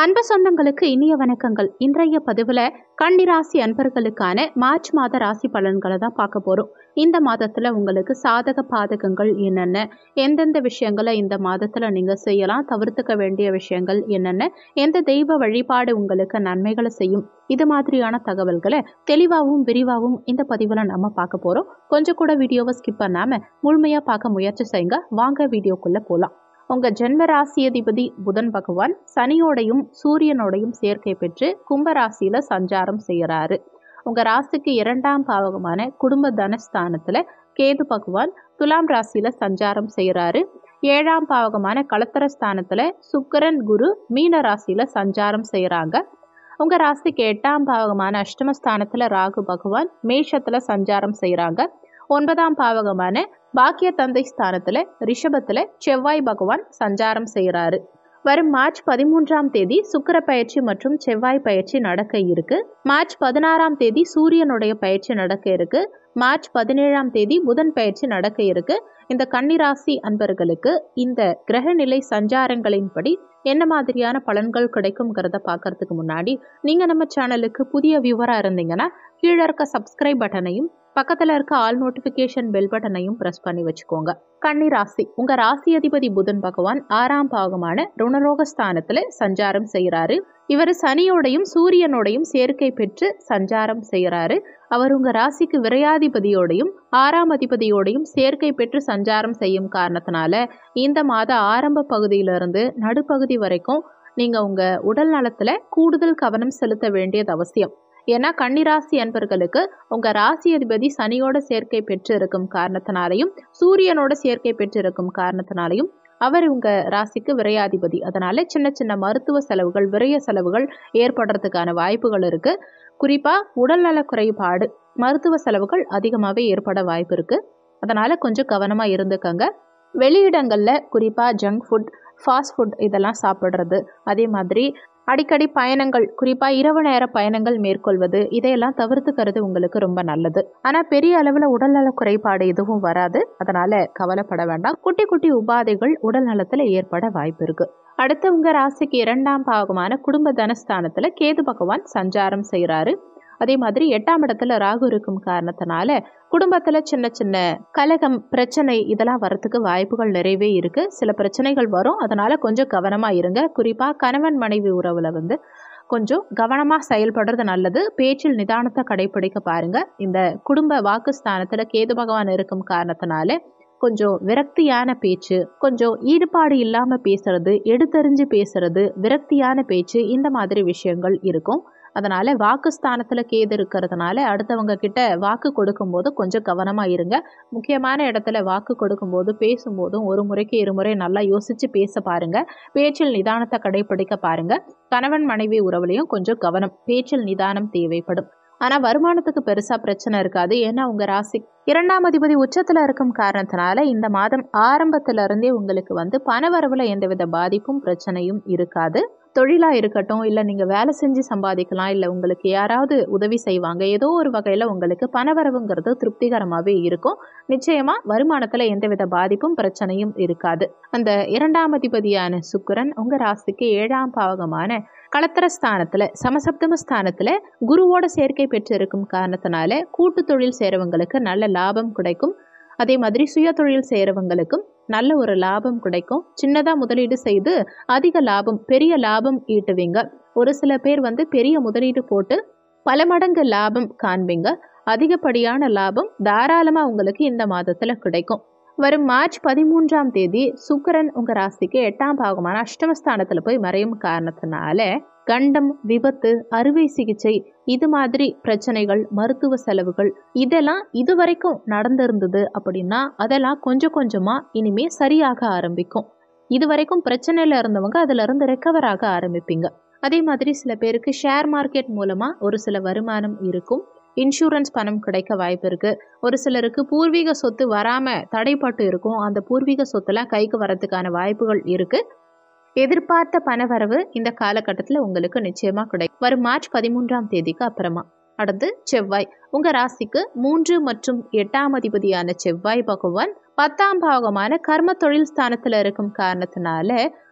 அன்பு சொந்தங்களுக்கு இனிய வணக்கங்கள் இன்றைய பதிவில் கன்னிராசி அன்பர்களுக்கான மார்ச் மாத ராசி பலன்களை தான் பார்க்க போகிறோம் இந்த மாதத்தில் உங்களுக்கு சாதக பாதகங்கள் என்னென்ன எந்தெந்த விஷயங்களை இந்த மாதத்தில் நீங்கள் செய்யலாம் தவிர்த்துக்க வேண்டிய விஷயங்கள் என்னென்ன எந்த தெய்வ வழிபாடு உங்களுக்கு நன்மைகளை செய்யும் இது மாதிரியான தகவல்களை தெளிவாகவும் விரிவாகவும் இந்த பதிவில் நம்ம பார்க்க போகிறோம் கொஞ்சம் கூட வீடியோவை ஸ்கிப் பண்ணாமல் முழுமையாக பார்க்க முயற்சி செய்யுங்க வாங்க வீடியோக்குள்ளே போகலாம் உங்க ஜென்ம ராசியதிபதி புதன் பகவான் சனியோடையும் சூரியனோடையும் சேர்க்கை பெற்று கும்ப ராசியில சஞ்சாரம் செய்யறாரு உங்க ராசிக்கு இரண்டாம் பாவகமான குடும்ப தனஸ்தானத்துல கேது பகவான் துலாம் ராசியில சஞ்சாரம் செய்யறாரு ஏழாம் பாவகமான களத்திரஸ்தானத்துல சுக்கிரன் குரு மீன ராசியில சஞ்சாரம் செய்யறாங்க உங்க ராசிக்கு எட்டாம் பாவகமான அஷ்டமஸ்தானத்துல ராகு பகவான் மேஷத்துல சஞ்சாரம் செய்யறாங்க ஒன்பதாம் பாவகமான பாக்கிய தந்தை ஸ்தானத்துல ரிஷபத்துல செவ்வாய் பகவான் சஞ்சாரம் செய்கிறாரு வரும் மார்ச் பதிமூன்றாம் தேதி சுக்கிர பயிற்சி மற்றும் செவ்வாய் பயிற்சி நடக்க இருக்கு மார்ச் பதினாறாம் தேதி சூரியனுடைய பயிற்சி நடக்க இருக்கு மார்ச் பதினேழாம் தேதி புதன் பயிற்சி நடக்க இருக்கு இந்த கன்னிராசி அன்பர்களுக்கு இந்த கிரகநிலை சஞ்சாரங்களின்படி என்ன மாதிரியான பலன்கள் கிடைக்குங்கிறத பார்க்கறதுக்கு முன்னாடி நீங்கள் நம்ம சேனலுக்கு புதிய வியூவராக இருந்தீங்கன்னா கீழே இருக்க சப்ஸ்கிரைப் பட்டனையும் பக்கத்தில் இருக்க ஆல் நோட்டிஃபிகேஷன் பெல் பட்டனையும் ப்ரெஸ் பண்ணி வச்சுக்கோங்க கன்னி ராசி உங்கள் ராசி அதிபதி புதன் பகவான் ஆறாம் பாகமான ருணரோகஸ்தானத்தில் சஞ்சாரம் செய்கிறாரு இவர் சனியோடையும் சூரியனோடையும் சேர்க்கை பெற்று சஞ்சாரம் செய்கிறாரு அவர் உங்க ராசிக்கு விரையாதிபதியோடையும் ஆறாம் அதிபதியோடையும் சேர்க்கை பெற்று சஞ்சாரம் செய்யும் காரணத்தினால இந்த மாத ஆரம்ப பகுதியிலிருந்து நடுப்பகுதி வரைக்கும் நீங்க உங்க உடல் நலத்துல கூடுதல் கவனம் செலுத்த வேண்டியது அவசியம் ஏன்னா கன்னிராசி அன்பர்களுக்கு உங்க ராசி அதிபதி சனியோட சேர்க்கை பெற்று இருக்கும் காரணத்தினாலையும் சூரியனோட சேர்க்கை பெற்று இருக்கும் காரணத்தினாலையும் அவர் உங்க ராசிக்கு விரையாதிபதி அதனால சின்ன சின்ன மருத்துவ செலவுகள் விரய செலவுகள் ஏற்படுறதுக்கான வாய்ப்புகள் இருக்கு குறிப்பா உடல்நல குறைபாடு மருத்துவ செலவுகள் அதிகமாகவே ஏற்பட வாய்ப்பு இருக்கு அதனால கொஞ்சம் கவனமா இருந்துக்கங்க வெளியிடங்கள்ல குறிப்பா ஜங்க் ஃபுட் ஃபாஸ்ட் ஃபுட் இதெல்லாம் சாப்பிட்றது அதே மாதிரி அடிக்கடி பயணங்கள் குறிப்பாக இரவு நேர பயணங்கள் மேற்கொள்வது இதையெல்லாம் தவிர்த்துக்கிறது உங்களுக்கு ரொம்ப நல்லது ஆனால் பெரிய அளவில் உடல்நல குறைபாடு எதுவும் வராது அதனால கவலைப்பட வேண்டாம் குட்டி குட்டி உபாதைகள் உடல் நலத்தில் ஏற்பட வாய்ப்பு இருக்கு அடுத்து உங்க ராசிக்கு இரண்டாம் பாகமான குடும்ப தனஸ்தானத்துல கேது பகவான் சஞ்சாரம் செய்கிறாரு அதே மாதிரி எட்டாம் இடத்துல ராகு இருக்கும் காரணத்தினால குடும்பத்துல சின்ன சின்ன கலகம் பிரச்சனை இதெல்லாம் வரத்துக்கு வாய்ப்புகள் நிறையவே இருக்கு சில பிரச்சனைகள் வரும் அதனால கொஞ்சம் கவனமா இருங்க குறிப்பா கணவன் மனைவி உறவுல வந்து கொஞ்சம் கவனமாக செயல்படுறது நல்லது பேச்சில் நிதானத்தை கடைபிடிக்க பாருங்க இந்த குடும்ப வாக்குஸ்தானத்தில் கேது பகவான் இருக்கும் காரணத்தினால கொஞ்சம் விரக்தியான பேச்சு கொஞ்சம் ஈடுபாடு இல்லாமல் பேசுறது எடுத்தறிஞ்சு பேசுறது விரக்தியான பேச்சு இந்த மாதிரி விஷயங்கள் இருக்கும் அதனால வாக்குஸ்தானத்தில் கேது இருக்கிறதுனால அடுத்தவங்க கிட்ட வாக்கு கொடுக்கும்போது கொஞ்சம் கவனமாக இருங்க முக்கியமான இடத்துல வாக்கு கொடுக்கும்போது பேசும்போதும் ஒரு முறைக்கு இருமுறை நல்லா யோசிச்சு பேச பாருங்க பேச்சில் நிதானத்தை கடைபிடிக்க பாருங்க கணவன் மனைவி உறவுலையும் கொஞ்சம் கவனம் பேச்சில் நிதானம் தேவைப்படும் ஆனால் வருமானத்துக்கு பெருசாக பிரச்சனை இருக்காது ஏன்னா உங்கள் ராசி இரண்டாம் அதிபதி உச்சத்தில் இருக்கும் காரணத்தினால இந்த மாதம் ஆரம்பத்துல இருந்தே உங்களுக்கு வந்து பணவரவில் எந்தவித பாதிப்பும் பிரச்சனையும் இருக்காது தொழிலாக இருக்கட்டும் இல்லை நீங்கள் வேலை செஞ்சு சம்பாதிக்கலாம் இல்லை உங்களுக்கு யாராவது உதவி செய்வாங்க ஏதோ ஒரு வகையில் உங்களுக்கு பணவரவுங்கிறது திருப்திகரமாகவே இருக்கும் நிச்சயமாக வருமானத்தில் எந்தவித பாதிப்பும் பிரச்சனையும் இருக்காது அந்த இரண்டாம் அதிபதியான சுக்கிரன் உங்கள் ராசிக்கு ஏழாம் பாவகமான களத்திரஸ்தானத்தில் சமசப்தம ஸ்தானத்தில் குருவோட சேர்க்கை பெற்று இருக்கும் காரணத்தினால கூட்டு தொழில் செய்கிறவங்களுக்கு நல்ல லாபம் கிடைக்கும் அதே மாதிரி சுய தொழில் செய்கிறவங்களுக்கும் நல்ல ஒரு லாபம் கிடைக்கும் சின்னதாக முதலீடு செய்து அதிக லாபம் பெரிய லாபம் ஈட்டுவீங்க ஒரு சில பேர் வந்து பெரிய முதலீடு போட்டு பல மடங்கு லாபம் காண்பீங்க அதிகப்படியான லாபம் தாராளமாக உங்களுக்கு இந்த மாதத்தில் கிடைக்கும் வரும் மார்ச் பதிமூன்றாம் தேதி சுக்கரன் உங்க ராசிக்கு எட்டாம் பாகமான அஷ்டமஸ்தானத்துல போய் மறையும் காரணத்தினால கண்டம் விபத்து அறுவை சிகிச்சை இது மாதிரி பிரச்சனைகள் மருத்துவ செலவுகள் இதெல்லாம் இதுவரைக்கும் நடந்திருந்தது அப்படின்னா அதெல்லாம் கொஞ்சம் கொஞ்சமா இனிமே சரியாக ஆரம்பிக்கும் இது வரைக்கும் பிரச்சனையில இருந்தவங்க அதுல இருந்து ரெக்கவர் ஆக ஆரம்பிப்பீங்க அதே மாதிரி சில பேருக்கு ஷேர் மார்க்கெட் மூலமா ஒரு சில வருமானம் இருக்கும் இன்சூரன்ஸ் பணம் கிடைக்க வாய்ப்பு இருக்கு ஒரு சிலருக்கு பூர்வீக சொத்து வராம தடைப்பட்டு இருக்கும் அந்த பூர்வீக சொத்துலாம் கைக்கு வரதுக்கான வாய்ப்புகள் இருக்கு எதிர்பார்த்த பணவரவு இந்த காலகட்டத்தில் உங்களுக்கு நிச்சயமா கிடைக்கும் வரும் மார்ச் பதிமூன்றாம் தேதிக்கு அப்புறமா அடுத்து செவ்வாய் உங்க ராசிக்கு மூன்று மற்றும் எட்டாம் அதிபதியான செவ்வாய் பகவான் பத்தாம் பாகமான கர்ம தொழில் ஸ்தானத்துல இருக்கும் காரணத்தினால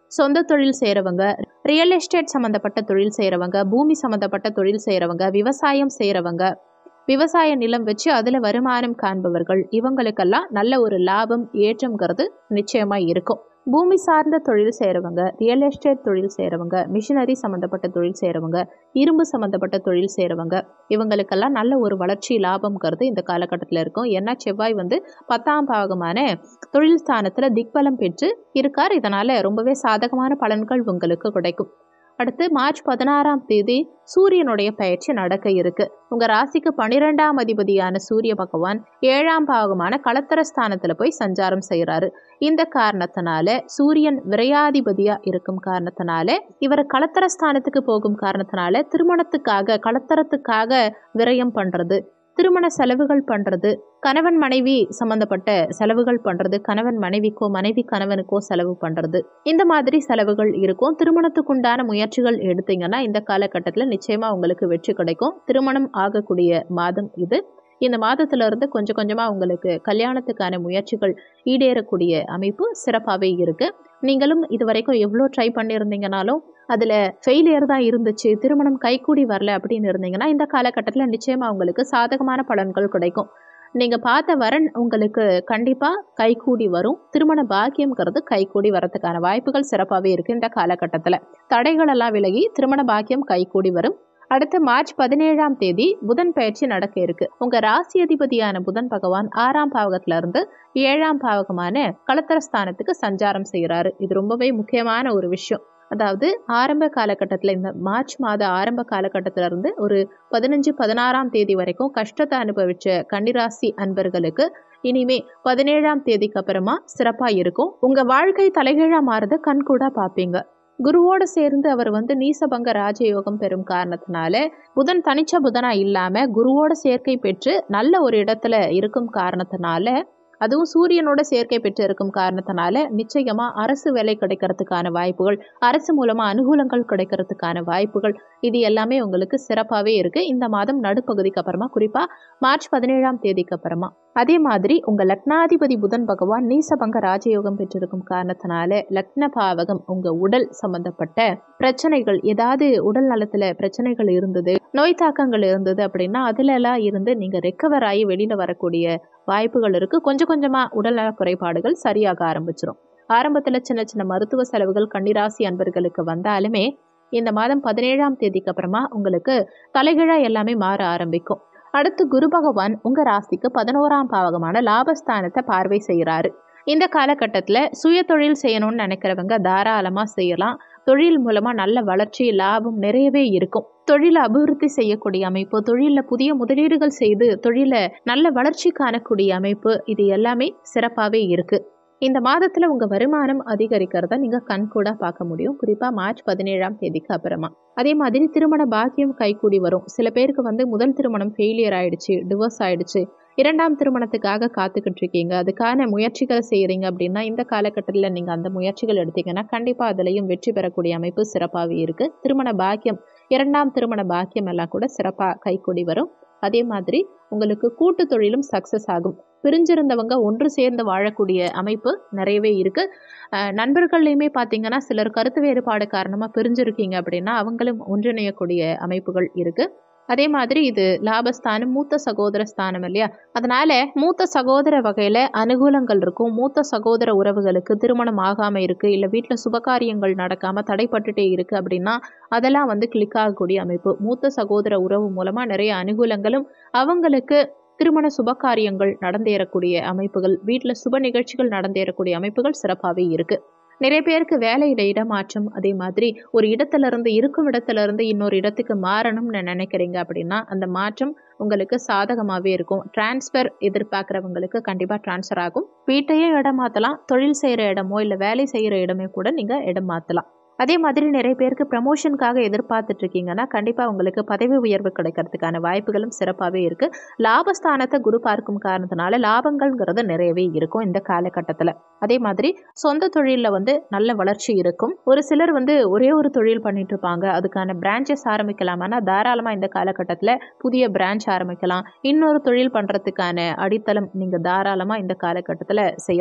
சொந்த தொழில் செய்கிறவங்க ரியல் எஸ்டேட் சம்மந்தப்பட்ட தொழில் செய்கிறவங்க பூமி சம்மந்தப்பட்ட தொழில் செய்கிறவங்க விவசாயம் செய்கிறவங்க விவசாய நிலம் வச்சு அதில் வருமானம் காண்பவர்கள் இவங்களுக்கெல்லாம் நல்ல ஒரு லாபம் ஏற்றம்ங்கிறது நிச்சயமாக இருக்கும் பூமி சார்ந்த தொழில் செய்கிறவங்க ரியல் எஸ்டேட் தொழில் செய்கிறவங்க மிஷினரி சம்மந்தப்பட்ட தொழில் செய்கிறவங்க இரும்பு சம்மந்தப்பட்ட தொழில் செய்கிறவங்க இவங்களுக்கெல்லாம் நல்ல ஒரு வளர்ச்சி லாபம்ங்கிறது இந்த காலகட்டத்தில் இருக்கும் ஏன்னா செவ்வாய் வந்து பத்தாம் பாகமான தொழில் ஸ்தானத்தில் திக்பலம் பெற்று இருக்கார் இதனால் ரொம்பவே சாதகமான பலன்கள் உங்களுக்கு கிடைக்கும் அடுத்து மார்ச் பதினாறாம் தேதி சூரியனுடைய பயிற்சி நடக்க இருக்கு உங்க ராசிக்கு பனிரெண்டாம் அதிபதியான சூரிய பகவான் ஏழாம் பாகமான களத்திரஸ்தானத்துல போய் சஞ்சாரம் செய்கிறாரு இந்த காரணத்தினால சூரியன் விரையாதிபதியா இருக்கும் காரணத்தினால இவர் களத்திரஸ்தானத்துக்கு போகும் காரணத்தினால திருமணத்துக்காக களத்திரத்துக்காக விரயம் பண்றது திருமண செலவுகள் பண்ணுறது கணவன் மனைவி சம்மந்தப்பட்ட செலவுகள் பண்ணுறது கணவன் மனைவிக்கோ மனைவி கணவனுக்கோ செலவு பண்ணுறது இந்த மாதிரி செலவுகள் இருக்கும் திருமணத்துக்குண்டான முயற்சிகள் எடுத்தீங்கன்னா இந்த காலகட்டத்தில் நிச்சயமாக உங்களுக்கு வெற்றி கிடைக்கும் திருமணம் ஆகக்கூடிய மாதம் இது இந்த மாதத்துல இருந்து கொஞ்சம் கொஞ்சமாக உங்களுக்கு கல்யாணத்துக்கான முயற்சிகள் ஈடேறக்கூடிய அமைப்பு சிறப்பாகவே இருக்கு நீங்களும் இது வரைக்கும் எவ்வளோ ட்ரை பண்ணியிருந்தீங்கனாலும் அதில் ஃபெயிலியர் தான் இருந்துச்சு திருமணம் கைகூடி வரல அப்படின்னு இருந்தீங்கன்னா இந்த காலகட்டத்தில் நிச்சயமாக உங்களுக்கு சாதகமான பலன்கள் கிடைக்கும் நீங்கள் பார்த்த வரன் உங்களுக்கு கண்டிப்பாக கைகூடி வரும் திருமண பாக்கியம்ங்கிறது கைகூடி வரதுக்கான வாய்ப்புகள் சிறப்பாகவே இருக்குது இந்த காலகட்டத்தில் தடைகளெல்லாம் விலகி திருமண பாக்கியம் கைகூடி வரும் அடுத்து மார்ச் பதினேழாம் தேதி புதன் பயிற்சி நடக்க இருக்கு உங்க ராசி அதிபதியான புதன் பகவான் ஆறாம் பாவகத்துல இருந்து ஏழாம் பாவகமான களத்திரஸ்தானத்துக்கு சஞ்சாரம் செய்கிறாரு இது ரொம்பவே முக்கியமான ஒரு விஷயம் அதாவது ஆரம்ப காலகட்டத்தில் இந்த மார்ச் மாத ஆரம்ப காலகட்டத்தில இருந்து ஒரு பதினஞ்சு பதினாறாம் தேதி வரைக்கும் கஷ்டத்தை அனுபவிச்ச கன்னிராசி அன்பர்களுக்கு இனிமே பதினேழாம் தேதிக்கு அப்புறமா சிறப்பா இருக்கும் உங்க வாழ்க்கை தலைகீழா மாறத கண்கூடா பார்ப்பீங்க குருவோடு சேர்ந்து அவர் வந்து நீசபங்க ராஜயோகம் பெறும் காரணத்தினால புதன் தனிச்ச புதனா இல்லாம குருவோட சேர்க்கை பெற்று நல்ல ஒரு இடத்துல இருக்கும் காரணத்தினால அதுவும் சூரியனோட சேர்க்கை பெற்று இருக்கும் காரணத்தினால நிச்சயமா அரசு வேலை கிடைக்கிறதுக்கான வாய்ப்புகள் அரசு மூலமா அனுகூலங்கள் கிடைக்கிறதுக்கான வாய்ப்புகள் இது எல்லாமே உங்களுக்கு சிறப்பாகவே இருக்கு இந்த மாதம் நடுப்பகுதிக்கு அப்புறமா குறிப்பா மார்ச் பதினேழாம் தேதிக்கு அப்புறமா அதே மாதிரி உங்க லக்னாதிபதி புதன் பகவான் நீசபங்க ராஜயோகம் பெற்றிருக்கும் காரணத்தினால லக்ன பாவகம் உங்க உடல் சம்பந்தப்பட்ட பிரச்சனைகள் ஏதாவது உடல் நலத்துல பிரச்சனைகள் இருந்தது நோய் தாக்கங்கள் இருந்தது அப்படின்னா அதுல எல்லாம் இருந்து நீங்க ரெக்கவர் ஆகி வெளியில வரக்கூடிய வாய்ப்புகள் இருக்கு கொஞ்சம் கொஞ்சமா உடல்நல குறைபாடுகள் சரியாக ஆரம்பிச்சிடும் ஆரம்பத்துல சின்ன சின்ன மருத்துவ செலவுகள் கன்னிராசி அன்பர்களுக்கு வந்தாலுமே இந்த மாதம் பதினேழாம் தேதிக்கு அப்புறமா உங்களுக்கு தலைகீழா எல்லாமே மாற ஆரம்பிக்கும் அடுத்து குரு பகவான் உங்க ராசிக்கு பதினோராம் பாவகமான லாபஸ்தானத்தை பார்வை செய்கிறாரு இந்த காலகட்டத்தில் சுய தொழில் செய்யணும்னு நினைக்கிறவங்க தாராளமாக செய்யலாம் தொழில் மூலமாக நல்ல வளர்ச்சி லாபம் நிறையவே இருக்கும் தொழிலை அபிவிருத்தி செய்யக்கூடிய அமைப்பு தொழிலில் புதிய முதலீடுகள் செய்து தொழிலை நல்ல வளர்ச்சி காணக்கூடிய அமைப்பு இது எல்லாமே சிறப்பாகவே இருக்கு இந்த மாதத்தில் உங்கள் வருமானம் அதிகரிக்கிறத நீங்கள் கண்கூட பார்க்க முடியும் குறிப்பாக மார்ச் பதினேழாம் தேதிக்கு அப்புறமா அதே மாதிரி திருமண பாக்கியம் கைகூடி வரும் சில பேருக்கு வந்து முதல் திருமணம் ஃபெயிலியர் ஆயிடுச்சு டிவோர்ஸ் ஆயிடுச்சு இரண்டாம் திருமணத்துக்காக காத்துக்கிட்டு இருக்கீங்க அதுக்கான முயற்சிகளை செய்கிறீங்க அப்படின்னா இந்த காலகட்டத்தில் நீங்கள் அந்த முயற்சிகள் எடுத்தீங்கன்னா கண்டிப்பாக அதுலேயும் வெற்றி பெறக்கூடிய அமைப்பு சிறப்பாகவே இருக்குது திருமண பாக்கியம் இரண்டாம் திருமண பாக்கியம் எல்லாம் கூட சிறப்பாக கைகூடி வரும் அதே மாதிரி உங்களுக்கு கூட்டு தொழிலும் சக்ஸஸ் ஆகும் பிரிஞ்சிருந்தவங்க ஒன்று சேர்ந்து வாழக்கூடிய அமைப்பு நிறையவே இருக்குது அஹ் நண்பர்கள்லையுமே பார்த்தீங்கன்னா சிலர் கருத்து வேறுபாடு காரணமாக பிரிஞ்சிருக்கீங்க அப்படின்னா அவங்களும் ஒன்றிணையக்கூடிய அமைப்புகள் இருக்குது அதே மாதிரி இது லாபஸ்தானம் மூத்த சகோதர ஸ்தானம் இல்லையா அதனால மூத்த சகோதர வகையில் அனுகூலங்கள் இருக்கும் மூத்த சகோதர உறவுகளுக்கு திருமணம் ஆகாமல் இருக்குது இல்லை வீட்டில் சுபகாரியங்கள் நடக்காமல் தடைப்பட்டுட்டே இருக்குது அப்படின்னா அதெல்லாம் வந்து கிளிக் ஆகக்கூடிய அமைப்பு மூத்த சகோதர உறவு மூலமாக நிறைய அனுகூலங்களும் அவங்களுக்கு திருமண சுபகாரியங்கள் நடந்தேறக்கூடிய அமைப்புகள் வீட்டில் சுப நிகழ்ச்சிகள் நடந்தேறக்கூடிய அமைப்புகள் சிறப்பாகவே இருக்குது நிறைய பேருக்கு வேலையில இடமாற்றம் அதே மாதிரி ஒரு இடத்துல இருந்து இருக்கும் இடத்துல இருந்து இன்னொரு இடத்துக்கு மாறணும்னு நினைக்கிறீங்க அப்படின்னா அந்த மாற்றம் உங்களுக்கு சாதகமாகவே இருக்கும் டிரான்ஸ்ஃபர் எதிர்பார்க்குறவங்களுக்கு கண்டிப்பாக ட்ரான்ஸ்ஃபர் ஆகும் வீட்டையே இடம் மாற்றலாம் தொழில் செய்கிற இடமோ இல்லை வேலை செய்கிற இடமே கூட நீங்கள் இடம் மாற்றலாம் அதே மாதிரி நிறைய பேருக்கு ப்ரமோஷனுக்காக எதிர்பார்த்துட்டு இருக்கீங்கன்னா கண்டிப்பாக உங்களுக்கு பதவி உயர்வு கிடைக்கிறதுக்கான வாய்ப்புகளும் சிறப்பாகவே இருக்குது லாபஸ்தானத்தை குரு பார்க்கும் காரணத்தினால லாபங்கள்ங்கிறது நிறையவே இருக்கும் இந்த காலகட்டத்தில் அதே மாதிரி சொந்த தொழிலில் வந்து நல்ல வளர்ச்சி இருக்கும் ஒரு சிலர் வந்து ஒரே ஒரு தொழில் பண்ணிட்டு இருப்பாங்க அதுக்கான பிரான்ச்சஸ் ஆரம்பிக்கலாமான்னா தாராளமாக இந்த காலகட்டத்தில் புதிய பிரான்ச் ஆரம்பிக்கலாம் இன்னொரு தொழில் பண்ணுறதுக்கான அடித்தளம் நீங்கள் தாராளமாக இந்த காலகட்டத்தில் செய்யலாம்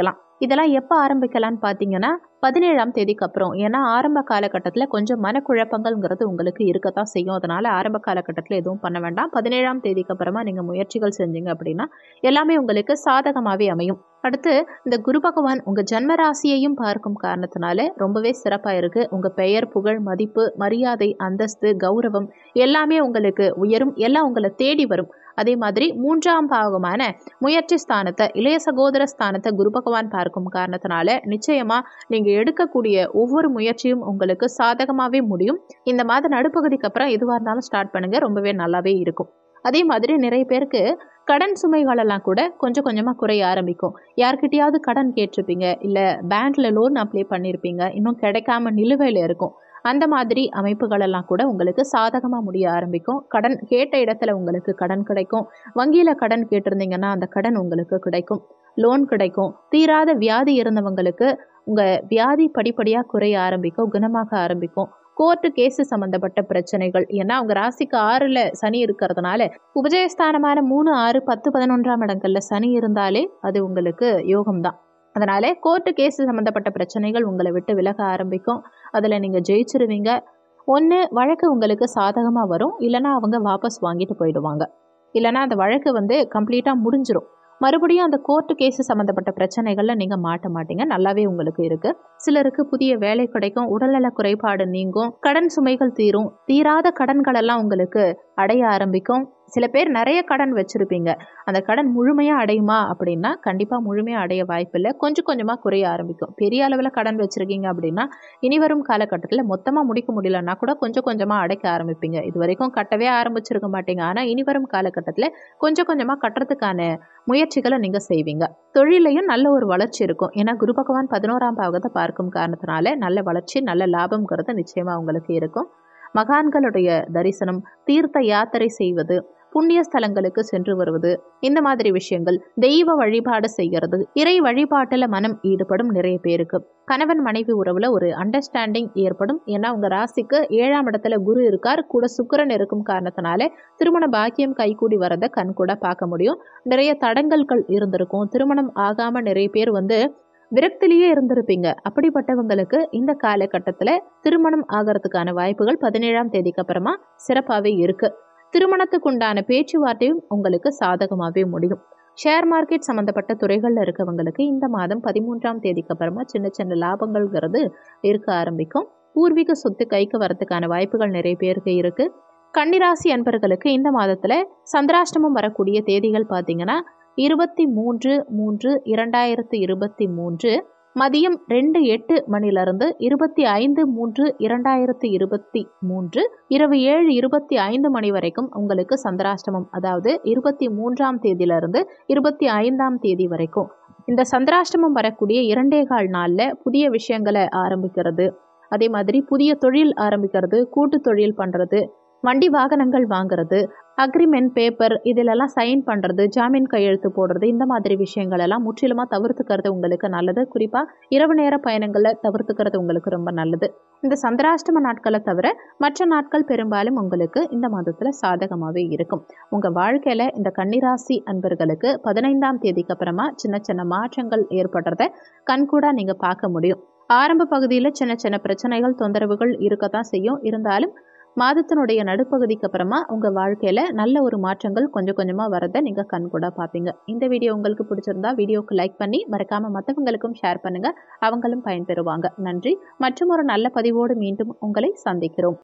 இதெல்லாம் எப்போ ஆரம்பிக்கலான்னு பார்த்தீங்கன்னா பதினேழாம் தேதிக்கு அப்புறம் ஏன்னா ஆரம்ப காலகட்டத்தில் கொஞ்சம் மனக்குழப்பங்கள்ங்கிறது உங்களுக்கு இருக்கத்தான் செய்யும் அதனால் ஆரம்ப காலகட்டத்தில் எதுவும் பண்ண வேண்டாம் பதினேழாம் தேதிக்கு அப்புறமா நீங்கள் முயற்சிகள் செஞ்சீங்க அப்படின்னா எல்லாமே உங்களுக்கு சாதகமாகவே அமையும் அடுத்து இந்த குரு பகவான் உங்கள் ஜன்ம ராசியையும் பார்க்கும் காரணத்தினால ரொம்பவே சிறப்பாக இருக்குது உங்கள் பெயர் புகழ் மதிப்பு மரியாதை அந்தஸ்து கௌரவம் எல்லாமே உங்களுக்கு உயரும் எல்லாம் உங்களை தேடி வரும் அதே மாதிரி மூன்றாம் பாகமான முயற்சி ஸ்தானத்தை இளைய சகோதர ஸ்தானத்தை குரு பகவான் பார்க்கும் காரணத்தினால நிச்சயமா நீங்க எடுக்கக்கூடிய ஒவ்வொரு முயற்சியும் உங்களுக்கு சாதகமாகவே முடியும் இந்த மாத நடுப்பகுதிக்கு அப்புறம் எதுவாக இருந்தாலும் ஸ்டார்ட் பண்ணுங்க ரொம்பவே நல்லாவே இருக்கும் அதே மாதிரி நிறைய பேருக்கு கடன் சுமைகளெல்லாம் கூட கொஞ்சம் கொஞ்சமாக குறைய ஆரம்பிக்கும் யார்கிட்டயாவது கடன் கேட்டிருப்பீங்க இல்லை பேங்க்ல லோன் அப்ளை பண்ணியிருப்பீங்க இன்னும் கிடைக்காம நிலுவையில் இருக்கும் அந்த மாதிரி அமைப்புகளெல்லாம் கூட உங்களுக்கு சாதகமாக முடிய ஆரம்பிக்கும் கடன் கேட்ட இடத்துல உங்களுக்கு கடன் கிடைக்கும் வங்கியில் கடன் கேட்டிருந்தீங்கன்னா அந்த கடன் உங்களுக்கு கிடைக்கும் லோன் கிடைக்கும் தீராத வியாதி இருந்தவங்களுக்கு உங்கள் வியாதி படிப்படியாக குறைய ஆரம்பிக்கும் குணமாக ஆரம்பிக்கும் கோர்ட்டு கேஸு சம்மந்தப்பட்ட பிரச்சனைகள் ஏன்னா அவங்க ராசிக்கு ஆறில் சனி இருக்கிறதுனால உபஜயஸ்தானமான மூணு ஆறு பத்து பதினொன்றாம் இடங்கள்ல சனி இருந்தாலே அது உங்களுக்கு யோகம்தான் அதனால கோர்ட்டு கேஸு சம்மந்தப்பட்ட பிரச்சனைகள் உங்களை விட்டு விலக ஆரம்பிக்கும் அதில் நீங்கள் ஜெயிச்சிருவீங்க ஒன்று வழக்கு உங்களுக்கு சாதகமாக வரும் இல்லைனா அவங்க வாபஸ் வாங்கிட்டு போயிடுவாங்க இல்லைனா அந்த வழக்கு வந்து கம்ப்ளீட்டாக முடிஞ்சிடும் மறுபடியும் அந்த கோர்ட்டு கேஸு சம்மந்தப்பட்ட பிரச்சனைகளில் நீங்கள் மாட்ட மாட்டீங்க நல்லாவே உங்களுக்கு இருக்குது சிலருக்கு புதிய வேலை கிடைக்கும் உடல்நல குறைபாடு நீங்கும் கடன் சுமைகள் தீரும் தீராத கடன்களெல்லாம் உங்களுக்கு அடைய ஆரம்பிக்கும் சில பேர் நிறைய கடன் வச்சுருப்பீங்க அந்த கடன் முழுமையாக அடையுமா அப்படின்னா கண்டிப்பாக முழுமையாக அடைய வாய்ப்பில்லை கொஞ்சம் கொஞ்சமாக குறைய ஆரம்பிக்கும் பெரிய அளவில் கடன் வச்சுருக்கீங்க அப்படின்னா இனி வரும் காலகட்டத்தில் மொத்தமாக முடிக்க முடியலன்னா கூட கொஞ்சம் கொஞ்சமாக அடைக்க ஆரம்பிப்பீங்க இது வரைக்கும் கட்டவே ஆரம்பிச்சிருக்க மாட்டீங்க ஆனால் இனி வரும் காலகட்டத்தில் கொஞ்சம் கொஞ்சமாக கட்டுறதுக்கான முயற்சிகளை நீங்கள் செய்வீங்க தொழிலையும் நல்ல ஒரு வளர்ச்சி இருக்கும் ஏன்னா குரு பகவான் பதினோராம் பாகத்தை பார்க்கும் காரணத்தினால நல்ல வளர்ச்சி நல்ல லாபம்ங்கிறது நிச்சயமாக உங்களுக்கு இருக்கும் மகான்களுடைய தரிசனம் தீர்த்த யாத்திரை செய்வது புண்ணிய ஸ்தலங்களுக்கு சென்று வருவது இந்த மாதிரி விஷயங்கள் தெய்வ வழிபாடு செய்கிறது இறை வழிபாட்டில் மனம் ஈடுபடும் நிறைய பேருக்கு கணவன் மனைவி உறவுல ஒரு அண்டர்ஸ்டாண்டிங் ஏற்படும் ஏன்னா உங்க ராசிக்கு ஏழாம் இடத்துல குரு இருக்கார் கூட சுக்கிரன் இருக்கும் காரணத்தினால திருமண பாக்கியம் கைகூடி வரதை கண் கூட பார்க்க முடியும் நிறைய தடங்கல்கள் இருந்திருக்கும் திருமணம் ஆகாம நிறைய பேர் வந்து விரக்திலேயே இருந்திருப்பீங்க அப்படிப்பட்டவங்களுக்கு இந்த காலகட்டத்தில் திருமணம் ஆகிறதுக்கான வாய்ப்புகள் பதினேழாம் தேதிக்கு அப்புறமா சிறப்பாகவே இருக்கு திருமணத்துக்கு உண்டான பேச்சுவார்த்தையும் உங்களுக்கு சாதகமாகவே முடியும் ஷேர் மார்க்கெட் சம்மந்தப்பட்ட துறைகளில் இருக்கவங்களுக்கு இந்த மாதம் பதிமூன்றாம் தேதிக்கு அப்புறமா சின்ன சின்ன லாபங்கள்ங்கிறது இருக்க ஆரம்பிக்கும் பூர்வீக சொத்து கைக்கு வரதுக்கான வாய்ப்புகள் நிறைய பேருக்கு இருக்கு கன்னிராசி அன்பர்களுக்கு இந்த மாதத்தில் சந்திராஷ்டமம் வரக்கூடிய தேதிகள் பார்த்தீங்கன்னா இருபத்தி மூன்று மூன்று இரண்டாயிரத்தி இருபத்தி மூன்று மதியம் ரெண்டு எட்டு மணிலிருந்து இருபத்தி ஐந்து மூன்று இரண்டாயிரத்தி இருபத்தி மூன்று இரவு ஏழு இருபத்தி ஐந்து மணி வரைக்கும் உங்களுக்கு சந்திராஷ்டமம் அதாவது இருபத்தி மூன்றாம் தேதியிலிருந்து இருபத்தி ஐந்தாம் தேதி வரைக்கும் இந்த சந்திராஷ்டமம் வரக்கூடிய இரண்டே கால் நாளில் புதிய விஷயங்களை ஆரம்பிக்கிறது அதே மாதிரி புதிய தொழில் ஆரம்பிக்கிறது கூட்டு தொழில் பண்ணுறது வண்டி வாகனங்கள் வாங்குறது அக்ரிமெண்ட் பேப்பர் இதிலெல்லாம் சைன் பண்ணுறது ஜாமீன் கையெழுத்து போடுறது இந்த மாதிரி விஷயங்கள் எல்லாம் முற்றிலுமாக தவிர்த்துக்கிறது உங்களுக்கு நல்லது குறிப்பாக இரவு நேர பயணங்களை தவிர்த்துக்கிறது உங்களுக்கு ரொம்ப நல்லது இந்த சந்திராஷ்டம நாட்களை தவிர மற்ற நாட்கள் பெரும்பாலும் உங்களுக்கு இந்த மாதத்தில் சாதகமாகவே இருக்கும் உங்கள் வாழ்க்கையில் இந்த கன்னிராசி அன்பர்களுக்கு பதினைந்தாம் தேதிக்கு அப்புறமா சின்ன சின்ன மாற்றங்கள் ஏற்படுறத கண்கூடா நீங்கள் பார்க்க முடியும் ஆரம்ப பகுதியில் சின்ன சின்ன பிரச்சனைகள் தொந்தரவுகள் இருக்கத்தான் செய்யும் இருந்தாலும் மாதத்தினுடைய நடுப்பகுதிக்கு அப்புறமா உங்கள் வாழ்க்கையில் நல்ல ஒரு மாற்றங்கள் கொஞ்சம் கொஞ்சமாக வரதை நீங்கள் கண்கூட பார்ப்பீங்க இந்த வீடியோ உங்களுக்கு பிடிச்சிருந்தா வீடியோக்கு லைக் பண்ணி மறக்காமல் மற்றவங்களுக்கும் ஷேர் பண்ணுங்கள் அவங்களும் பயன்பெறுவாங்க நன்றி மற்றும் ஒரு நல்ல பதிவோடு மீண்டும் உங்களை சந்திக்கிறோம்